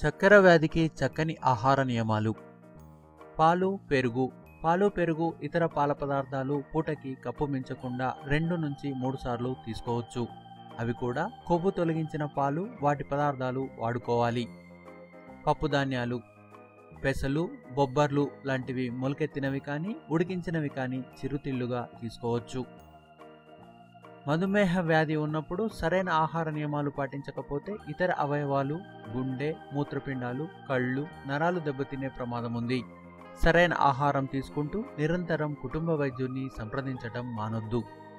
చక్కెర వ్యాధికి చక్కని ఆహార నియమాలు పాలు పెరుగు పాలు పెరుగు ఇతర పాల పదార్థాలు పూటకి కప్పు మించకుండా రెండు నుంచి మూడు సార్లు తీసుకోవచ్చు అవి కూడా కొవ్వు తొలగించిన పాలు వాటి పదార్థాలు వాడుకోవాలి పప్పు ధాన్యాలు పెసలు బొబ్బర్లు లాంటివి మొలకెత్తినవి కానీ ఉడికించినవి కానీ చిరుతిళ్ళుగా తీసుకోవచ్చు మధుమేహ వ్యాధి ఉన్నప్పుడు సరైన ఆహార నియమాలు పాటించకపోతే ఇతర అవయవాలు గుండె మూత్రపిండాలు కళ్ళు నరాలు దెబ్బతినే ప్రమాదం ఉంది సరైన ఆహారం తీసుకుంటూ నిరంతరం కుటుంబ వైద్యుని సంప్రదించడం మానొద్దు